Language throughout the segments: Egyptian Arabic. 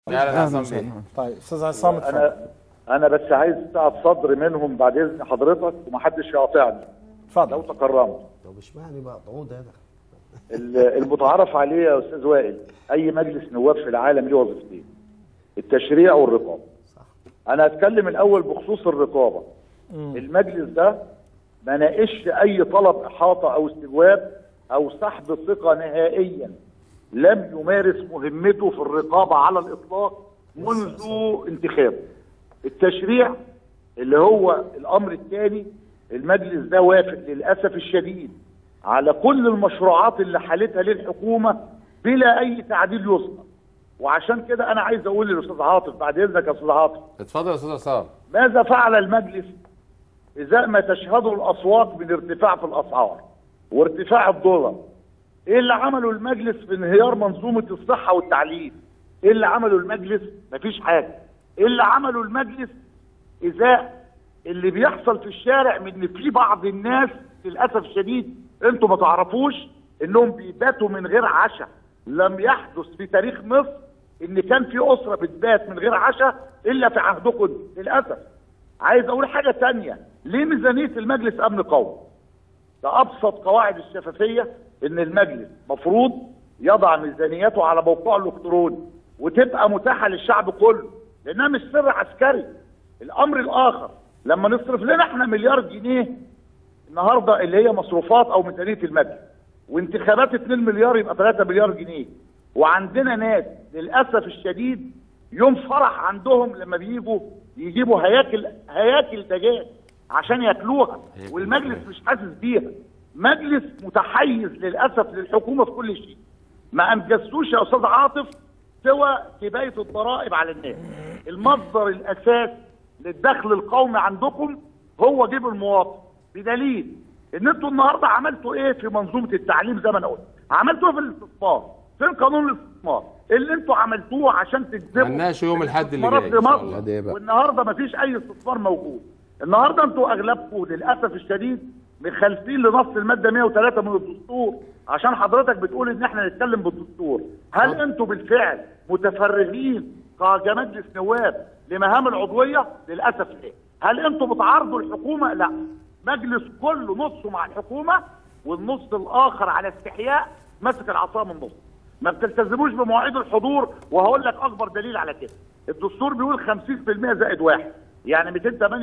اهلا عصام بيه طيب استاذ عصام اتفضل انا انا بس عايز ساعه صدر منهم بعد اذن حضرتك ومحدش يقاطعني لو اتفضل تكرمت طب اشمعنى بقى طعود هذا ال- المتعارف عليه يا استاذ وائل اي مجلس نواب في العالم له وظيفتين التشريع والرقابه انا هتكلم الاول بخصوص الرقابه المجلس ده ما ناقش اي طلب احاطه او استجواب او سحب ثقه نهائيا لم يمارس مهمته في الرقابه على الاطلاق منذ انتخابه التشريع اللي هو الامر الثاني المجلس ده وافق للاسف الشديد على كل المشروعات اللي حالتها للحكومه بلا اي تعديل يذكر وعشان كده انا عايز اقول للاستاذ عاطف بعد اذنك يا استاذ عاطف اتفضل يا استاذ عصام ماذا فعل المجلس ازاء ما تشهده الاسواق من ارتفاع في الاسعار وارتفاع الدولار ايه اللي عمله المجلس في انهيار منظومه الصحه والتعليم ايه اللي عمله المجلس مفيش حاجه ايه اللي عمله المجلس ازاء اللي بيحصل في الشارع من ان في بعض الناس للاسف الشديد انتوا ما تعرفوش انهم بيباتوا من غير عشاء لم يحدث في تاريخ مصر ان كان في اسره بتبات من غير عشاء الا في عهدكم للاسف عايز اقول حاجه تانية ليه ميزانيه المجلس امن قومي ده ابسط قواعد الشفافيه ان المجلس مفروض يضع ميزانيته على موقعه الالكتروني وتبقى متاحه للشعب كله لانها مش سر عسكري الامر الاخر لما نصرف لنا احنا مليار جنيه النهارده اللي هي مصروفات او ميزانيه المجلس وانتخابات 2 مليار يبقى 3 مليار جنيه وعندنا ناس للاسف الشديد يوم فرح عندهم لما بيجوا يجيبوا هياكل هياكل دجاج عشان ياكلوها والمجلس مش حاسس بيها مجلس متحيز للاسف للحكومه في كل شيء ما انجزتوش يا استاذ عاطف سوى كبايه الضرائب على الناس المصدر الاساس للدخل القومي عندكم هو جيب المواطن بدليل ان انتوا النهارده عملتوا ايه في منظومه التعليم زي ما انا قلت عملتوا ايه في الاستثمار فين قانون الاستثمار اللي انتوا عملتوه عشان تجذبوا هنناقشه يوم الأحد اللي الاستثمارات جاي في إن شاء مصر. الله. ده إيه بقى؟ والنهارده مفيش اي استثمار موجود النهارده انتوا اغلبكم للاسف الشديد مخالفين لنص الماده 103 من الدستور عشان حضرتك بتقول ان احنا نتكلم بالدستور هل انتوا بالفعل متفرغين كمجلس نواب لمهام العضويه للاسف لا هل انتوا بتعارضوا الحكومه لا مجلس كله نصه مع الحكومه والنص الاخر على استحياء ماسك العصا من النص ما بتلتزموش بمواعيد الحضور وهقول لك اكبر دليل على كده الدستور بيقول 50% زائد واحد يعني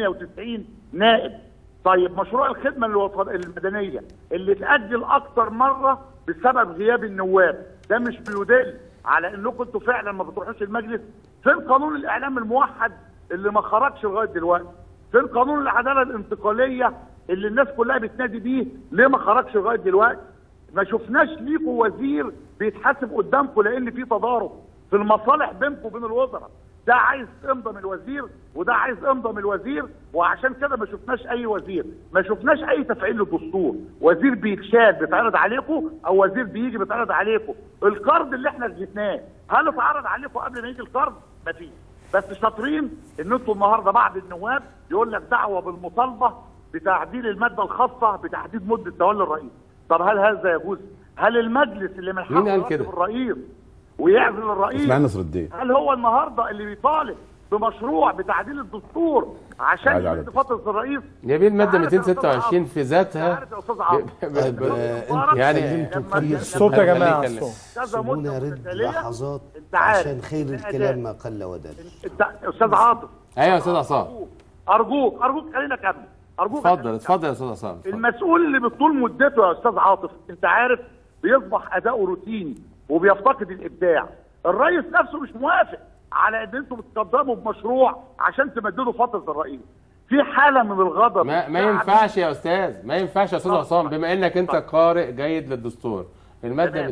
298 نائب طيب مشروع الخدمه الوطن- المدنيه اللي اتاجل اكتر مره بسبب غياب النواب ده مش بيدل على انكم انتوا فعلا ما بتروحوش المجلس فين قانون الاعلام الموحد اللي ما خرجش لغايه دلوقتي فين قانون العداله الانتقاليه اللي الناس كلها بتنادي بيه ليه ما خرجش لغايه دلوقتي ما شفناش ليكوا وزير بيتحاسب قدامكم لان في تضارب في المصالح بينكم وبين الوزراء ده عايز امضى من الوزير وده عايز امضى من الوزير وعشان كده ما شفناش اي وزير ما شفناش اي تفعيل للدستور وزير بيتشال بيتعرض عليكم او وزير بيجي بيتعرض عليكم القرض اللي احنا جبناه هل اتعرض عليكم قبل ما يجي القرض مفيش بس شاطرين ان انتوا النهارده بعض النواب يقول لك دعوه بالمطالبه بتعديل الماده الخاصه بتحديد مده تولي الرئيس طب هل هذا يجوز هل المجلس اللي من مين حقه قال يراتب كده؟ الرئيس ويعزل الرئيس اسماعيل نصر الدين هل هو النهارده اللي بيطالب بمشروع بتعديل الدستور عشان عايز يمد عدد. فتره الرئيس يا بيه الماده عارف يا أستاذ 226 عاطف. في ذاتها عارف يا استاذ عاطف ب- ب- آه، يعني انتوا لما- كتير الصوت يا جماعه خليك- الصوت كذا سيبوني مده ارد متتاليه لحظات انت عارف عشان خير إن الكلام أداء- ما قل ودل انت استاذ عاطف ايوه يا استاذ عصام ارجوك ارجوك خلينا اكمل ارجوك اتفضل خلينا اتفضل يا استاذ عصام اتفضل. المسؤول اللي بطول مدته يا استاذ عاطف انت عارف بيصبح اداؤه روتيني وبيفتقد الابداع الرئيس نفسه مش موافق على ان انتم بتقدموا بمشروع عشان تمددوا فتره الرئيس في حاله من الغضب ما, ما ينفعش يا استاذ ما ينفعش يا استاذ عصام بما انك انت قارئ جيد للدستور الماده تمام.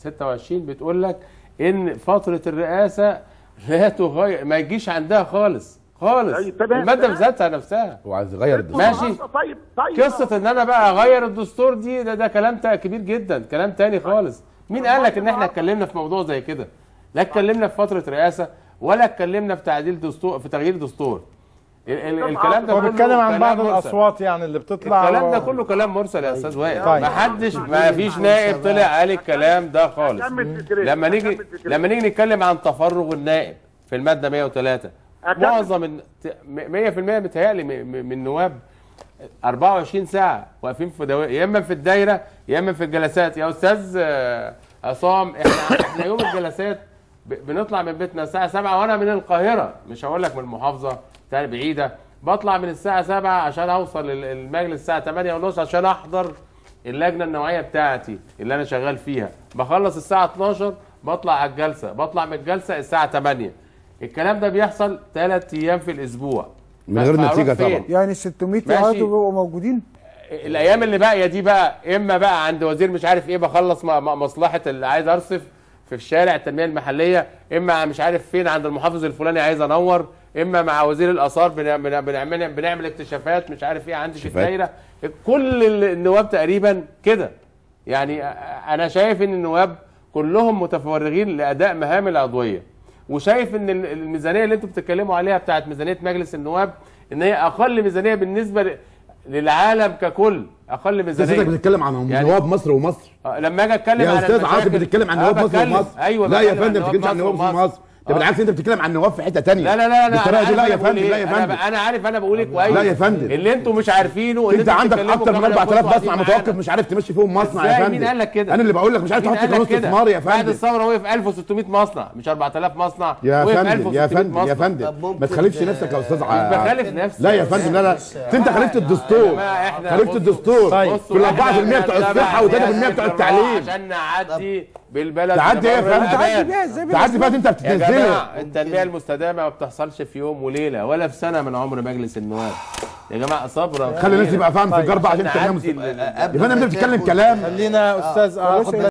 226 بتقول لك ان فتره الرئاسه لا تغير ما يجيش عندها خالص خالص أي تمام، الماده تمام. بذاتها نفسها هو عايز يغير الدستور ماشي. طيب طيب قصه ان انا بقى اغير الدستور دي ده, ده كلام تا- كبير جدا كلام تاني خالص مين قال لك ان احنا اتكلمنا في موضوع زي كده لا اتكلمنا في فتره رئاسه ولا اتكلمنا في تعديل دستور في تغيير دستور ال ال الكلام ده هو كله بيتكلم عن كلام بعض مرسل. الاصوات يعني اللي بتطلع الكلام ده و- كله كلام مرسل يا استاذ وائل طيب. ما حدش ما فيش نائب طلع قال الكلام ده خالص أكمل فكرتي، لما نيجي أكمل فكرتي. لما نيجي نتكلم عن تفرغ النائب في في الماده 103 أكمل. معظم الن- ت- م- 100% متهيألي م- م- من النواب 24 ساعه واقفين في دو... يا اما في الدايره يا اما في الجلسات يا استاذ آه، عصام احنا احنا يوم الجلسات ب- بنطلع من بيتنا الساعه 7 وانا من القاهره مش هقول لك من المحافظه تاني بعيده بطلع من الساعه 7 عشان اوصل ال- المجلس الساعه 8 ونص عشان احضر اللجنه النوعيه بتاعتي اللي انا شغال فيها بخلص الساعه 12 بطلع على الجلسه بطلع من الجلسه الساعه 8 الكلام ده بيحصل ثلاث ايام في الاسبوع من غير بس هروح نتيجة فين؟ طبعا. يعني 600 ماشي. عضو بيبقوا موجودين الايام اللي باقيه دي بقى اما بقى عند وزير مش عارف ايه بخلص م- م- مصلحه اللي عايز ارصف في الشارع التنميه المحليه اما مش عارف فين عند المحافظ الفلاني عايز انور اما مع وزير الاثار بن- بن- بنعمل بنعمل اكتشافات مش عارف ايه عندي في اكتشافات. الدايره كل ال- النواب تقريبا كده يعني أ- انا شايف ان النواب كلهم متفرغين لاداء مهام العضويه وشايف ان ال- الميزانيه اللي انتم بتتكلموا عليها بتاعت ميزانيه مجلس النواب ان هي اقل ميزانيه بالنسبه ل- للعالم ككل اقل انت ميزانيه سيادتك بتتكلم عن يعني- نواب مصر ومصر آه، لما اجي اتكلم يا عن استاذ عاصم المشاكل- بتتكلم عن آه، نواب مصر بتكلم. ومصر ايوه لا يا بتكلم فندم عن ما بتتكلمش عن نواب ومصر. مصر انت آه. بالعكس انت بتتكلم عن نواب في حته ثانيه لا لا لا انا بالطريقه دي أنا لا يا عارف أنا فندم بقول لا إيه. يا أنا فندم ب- انا عارف انا بقول ايه كويس لا يا فندم. اللي انتم مش عارفينه اللي انت انتوا عندك بتتكلموا اكتر من كمان لما 4000 كنتوا مصنع قاعدين متوقف مش عارف تمشي فيهم مصنع يا إزاي؟ فندم مين قال لك كده؟ انا اللي بقول لك مش عارف مين تحط قال لك قانون كده؟ استثمار يا بعد فندم الثوره وقف 1600 مصنع مش 4000 مصنع يا وقف فندم يا 1600 فندم يا مصنع. فندم طب ممكن ما تخالفش ده- نفسك يا استاذ مش ع- بخالف نفسي لا يا فندم لا لا انت خالفت الدستور جماعة احنا خالفت بصوا- الدستور طيب. في ال 4% بتوع الصحه و3% بتوع التعليم عشان نعدي بالبلد تعدي ايه يا لبر فندم؟ الأمان. تعدي بيها ازاي تعدي فات انت يا بتنزلها جماعه التنميه المستدامه ما بتحصلش في يوم وليله ولا في سنه من عمر مجلس النواب يا جماعه صبرا خلي الناس تبقى فاهم في طيب. الجربه عشان عشان تنام نعدي ال- يا فندم انت بتتكلم كلام خلينا استاذ اخد